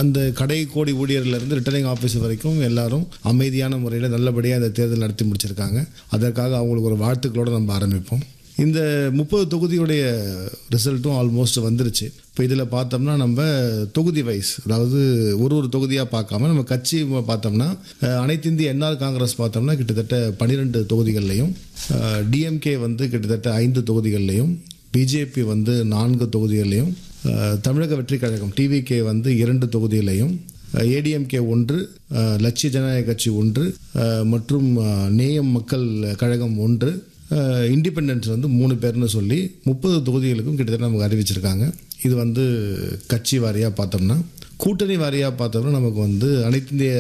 அந்த கடை கோடி ஊழியர்லேருந்து ரிட்டர்னிங் ஆஃபீஸர் வரைக்கும் எல்லாரும் அமைதியான முறையில் நல்லபடியாக இந்த தேர்தல் நடத்தி முடிச்சிருக்காங்க அதற்காக அவங்களுக்கு ஒரு வாழ்த்துக்களோடு நம்ம ஆரம்பிப்போம் இந்த முப்பது தொகுதியுடைய ரிசல்ட்டும் ஆல்மோஸ்ட் வந்துருச்சு இப்போ இதில் பார்த்தோம்னா நம்ம தொகுதி வைஸ் அதாவது ஒரு ஒரு தொகுதியாக பார்க்காம நம்ம கட்சி பார்த்தோம்னா அஹ், அனைத்து இந்திய என்ஆர் காங்கிரஸ் பார்த்தோம்னா கிட்டத்தட்ட பன்னிரெண்டு தொகுதிகள்லையும் டிஎம்கே வந்து கிட்டத்தட்ட ஐந்து தொகுதிகள்லையும் பிஜேபி வந்து நான்கு தொகுதிகள்லையும் அஹ், தமிழக வெற்றிக் கழகம் டிவிகே வந்து இரண்டு தொகுதியிலையும் ஏடிஎம்கே ஒன்று அஹ், லட்சிய ஜனநாயக கட்சி ஒன்று அஹ், மற்றும் அஹ், நேயம் மக்கள் கழகம் ஒன்று இண்டிபெண்டன்ஸ் வந்து மூணு பேர்னு சொல்லி முப்பது தொகுதிகளுக்கும் கிட்டத்தட்ட நமக்கு அறிவிச்சிருக்காங்க இது வந்து கட்சி வாரியாக பார்த்தோம்னா கூட்டணி வாரியாக பார்த்தோம்னா நமக்கு வந்து அனைத்து இந்திய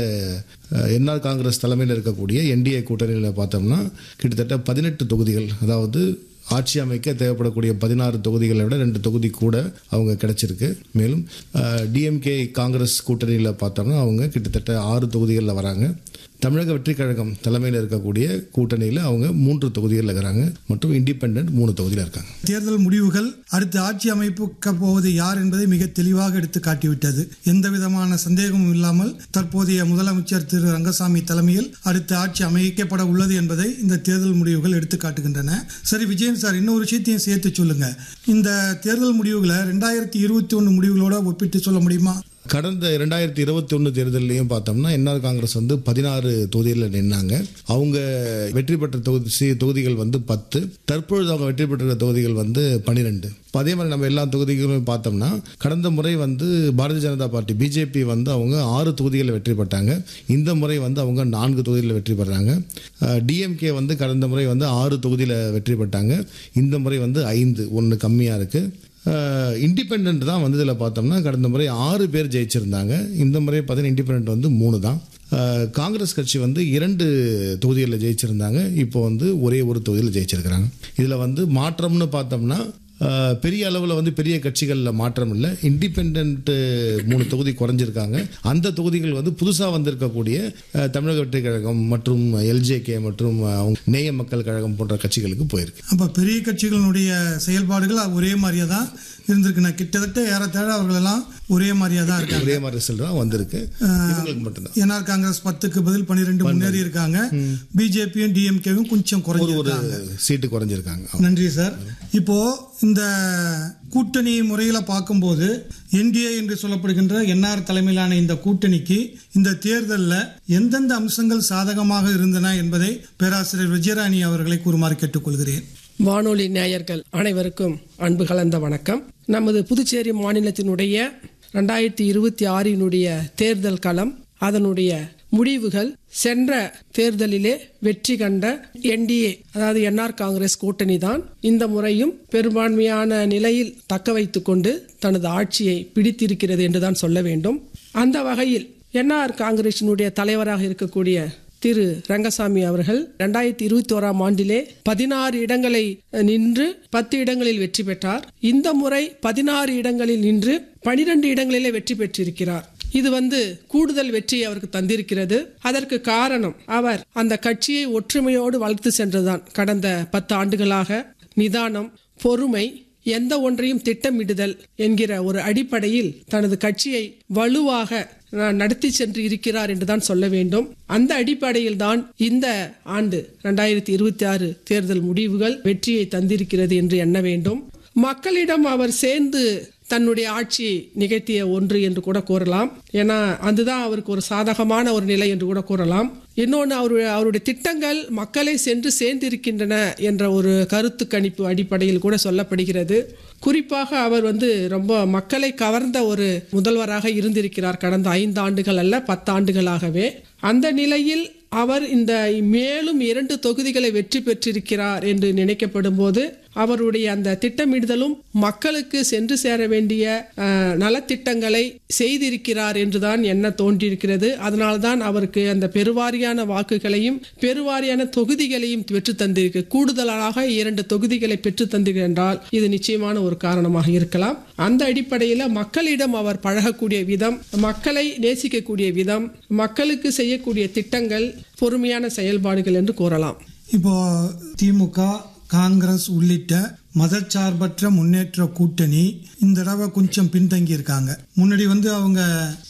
என்ஆர் காங்கிரஸ் தலைமையில் இருக்கக்கூடிய என்டிஏ கூட்டணியில் பார்த்தோம்னா கிட்டத்தட்ட பதினெட்டு தொகுதிகள் அதாவது ஆட்சி அமைக்க தேவைப்படக்கூடிய பதினாறு தொகுதிகளை விட ரெண்டு தொகுதி கூட அவங்க கிடைச்சிருக்கு மேலும் டிஎம்கே காங்கிரஸ் கூட்டணியில் பார்த்தோம்னா அவங்க கிட்டத்தட்ட ஆறு தொகுதிகளில் வராங்க தமிழக வெற்றிக் கழகம் தலைமையில் இருக்கக்கூடிய கூட்டணியில் அவங்க மூன்று தொகுதிகளில் இருக்கிறாங்க மற்றும் இண்டிபெண்ட் மூணு தொகுதியில் இருக்காங்க தேர்தல் முடிவுகள் அடுத்து ஆட்சி அமைப்புக்க போவது யார் என்பதை மிக தெளிவாக எடுத்து காட்டிவிட்டது எந்த விதமான சந்தேகமும் இல்லாமல் தற்போதைய முதலமைச்சர் திரு ரங்கசாமி தலைமையில் அடுத்து ஆட்சி அமைக்கப்பட உள்ளது என்பதை இந்த தேர்தல் முடிவுகள் எடுத்து காட்டுகின்றன சரி விஜயன் சார் இன்னொரு விஷயத்தையும் சேர்த்து சொல்லுங்க இந்த தேர்தல் முடிவுகளை ரெண்டாயிரத்தி இருபத்தி ஒன்று முடிவுகளோட ஒப்பிட்டு சொல்ல முடியுமா கடந்த இரண்டாயிரத்தி இருபத்தி ஒன்று தேர்தலையும் பார்த்தோம்னா என்ஆர் காங்கிரஸ் வந்து பதினாறு தொகுதிகளில் நின்னாங்க அவங்க வெற்றி பெற்ற தொகுதி சி- தொகுதிகள் வந்து பத்து தற்பொழுது அவங்க வெற்றி பெற்ற தொகுதிகள் வந்து பன்னிரெண்டு அதே மாதிரி நம்ம எல்லா தொகுதிகளும் பார்த்தோம்னா கடந்த முறை வந்து பாரதிய ஜனதா பார்ட்டி பிஜேபி வந்து அவங்க ஆறு தொகுதிகளில் வெற்றி பெற்றாங்க இந்த முறை வந்து அவங்க நான்கு தொகுதிகளில் வெற்றி பெறாங்க டிஎம்கே வந்து கடந்த முறை வந்து ஆறு தொகுதியில் வெற்றி பெற்றாங்க இந்த முறை வந்து ஐந்து ஒன்று கம்மியாக இருக்குது இண்டிபெண்ட் தான் வந்து இதில் பார்த்தோம்னா கடந்த முறை ஆறு பேர் ஜெயிச்சிருந்தாங்க இந்த முறை பார்த்தீங்கன்னா இண்டிபெண்ட் வந்து மூணு தான் அஹ், காங்கிரஸ் கட்சி வந்து இரண்டு தொகுதிகளில் ஜெயிச்சிருந்தாங்க இப்போ வந்து ஒரே ஒரு தொகுதியில் ஜெயிச்சிருக்கிறாங்க இதில் வந்து மாற்றம்னு பார்த்தோம்னா அஹ், பெரிய அளவில் வந்து பெரிய கட்சிகளில் மாற்றம் இல்லை இண்டிபெண்ட் மூணு தொகுதி குறைஞ்சிருக்காங்க அந்த தொகுதிகள் வந்து புதுசாக வந்திருக்கக்கூடிய அஹ், தமிழக வெற்றிக் கழகம் மற்றும் எல்ஜேகே மற்றும் அஹ், நேய மக்கள் கழகம் போன்ற கட்சிகளுக்கு போயிருக்கு அப்ப பெரிய கட்சிகளுடைய செயல்பாடுகள் ஒரே மாதிரியா தான் இருந்திருக்கு நான் கிட்டத்தட்ட ஏறத்தாழ அவர்கள் எல்லாம் ஒரே மாதிரியா தான் இருக்காங்க ஒரே மாதிரி ரிசல்ட் தான் வந்திருக்கு இவங்களுக்கு மட்டும்தான் என்ஆர் காங்கிரஸ் பத்துக்கு பதில் பன்னிரெண்டு முன்னேறி இருக்காங்க பிஜேபியும் டிஎம்கேவும் கொஞ்சம் ஒரு ஒரு குறைஞ்சிருக்காங்க சீட்டு குறைஞ்சிருக்காங்க நன்றி சார் இப்போ இந்த கூட்டணி முறையில பார்க்கும்போது என்டிஏ என்று சொல்லப்படுகின்ற என்ஆர் தலைமையிலான இந்த கூட்டணிக்கு இந்த தேர்தலில் எந்தெந்த அம்சங்கள் சாதகமாக இருந்தன என்பதை பேராசிரியர் விஜயராணி அவர்களை கூறுமாறு கேட்டுக்கொள்கிறேன் வானொலி நேயர்கள் அனைவருக்கும் அன்பு கலந்த வணக்கம் நமது புதுச்சேரி மாநிலத்தினுடைய ரெண்டாயிரத்தி இருபத்தி ஆறினுடைய தேர்தல் களம் அதனுடைய முடிவுகள் சென்ற தேர்தலிலே வெற்றி கண்ட என்டிஏ அதாவது என்ஆர் காங்கிரஸ் கூட்டணி தான் இந்த முறையும் பெரும்பான்மையான நிலையில் தக்க வைத்துக் கொண்டு தனது ஆட்சியை பிடித்திருக்கிறது என்றுதான் சொல்ல வேண்டும் அந்த வகையில் என்ஆர் காங்கிரசினுடைய தலைவராக இருக்கக்கூடிய திரு ரங்கசாமி அவர்கள் ரெண்டாயிரத்தி இருபத்தி ஓராம் ஆண்டிலே பதினாறு இடங்களை நின்று பத்து இடங்களில் வெற்றி பெற்றார் இந்த முறை பதினாறு இடங்களில் நின்று பனிரெண்டு இடங்களிலே வெற்றி பெற்றிருக்கிறார் இது வந்து கூடுதல் வெற்றி அவருக்கு தந்திருக்கிறது அதற்கு காரணம் அவர் அந்த கட்சியை ஒற்றுமையோடு வளர்த்து சென்றதுதான் கடந்த பத்து ஆண்டுகளாக நிதானம் பொறுமை எந்த ஒன்றையும் திட்டமிடுதல் என்கிற ஒரு அடிப்படையில் தனது கட்சியை வலுவாக ந- நடத்தி சென்று இருக்கிறார் என்றுதான் சொல்ல வேண்டும் அந்த அடிப்படையில் தான் இந்த ஆண்டு ரெண்டாயிரத்தி இருபத்தி ஆறு தேர்தல் முடிவுகள் வெற்றியை தந்திருக்கிறது என்று எண்ண வேண்டும் மக்களிடம் அவர் சேர்ந்து தன்னுடைய ஆட்சியை நிகழ்த்திய ஒன்று என்று கூட கூறலாம் ஏன்னா அதுதான் அவருக்கு ஒரு சாதகமான ஒரு நிலை என்று கூட கூறலாம் இன்னொன்று அவருடைய அவருடைய திட்டங்கள் மக்களை சென்று சேர்ந்திருக்கின்றன என்ற ஒரு கருத்து கணிப்பு அடிப்படையில் கூட சொல்லப்படுகிறது குறிப்பாக அவர் வந்து ரொம்ப மக்களை கவர்ந்த ஒரு முதல்வராக இருந்திருக்கிறார் கடந்த ஐந்து ஆண்டுகள் அல்ல பத்து ஆண்டுகளாகவே அந்த நிலையில் அவர் இந்த மேலும் இரண்டு தொகுதிகளை வெற்றி பெற்றிருக்கிறார் என்று நினைக்கப்படும் போது அவருடைய அந்த திட்டமிடுதலும் மக்களுக்கு சென்று சேர வேண்டிய அஹ், நலத்திட்டங்களை செய்திருக்கிறார் என்றுதான் எண்ண தோன்றியிருக்கிறது அதனால்தான் அவருக்கு அந்த பெருவாரியான வாக்குகளையும் பெருவாரியான தொகுதிகளையும் பெற்று தந்திருக்கு கூடுதலாக இரண்டு தொகுதிகளை பெற்று தந்திருக்கிறார் என்றால் இது நிச்சயமான ஒரு காரணமாக இருக்கலாம் அந்த அடிப்படையில் மக்களிடம் அவர் பழகக்கூடிய விதம் மக்களை நேசிக்கக்கூடிய விதம் மக்களுக்கு செய்யக்கூடிய திட்டங்கள் பொறுமையான செயல்பாடுகள் என்று கூறலாம் இப்போ திமுக காங்கிரஸ் உள்ளிட்ட மதச்சார்பற்ற முன்னேற்ற கூட்டணி இந்த தடவை கொஞ்சம் பின்தங்கி இருக்காங்க முன்னாடி வந்து அவங்க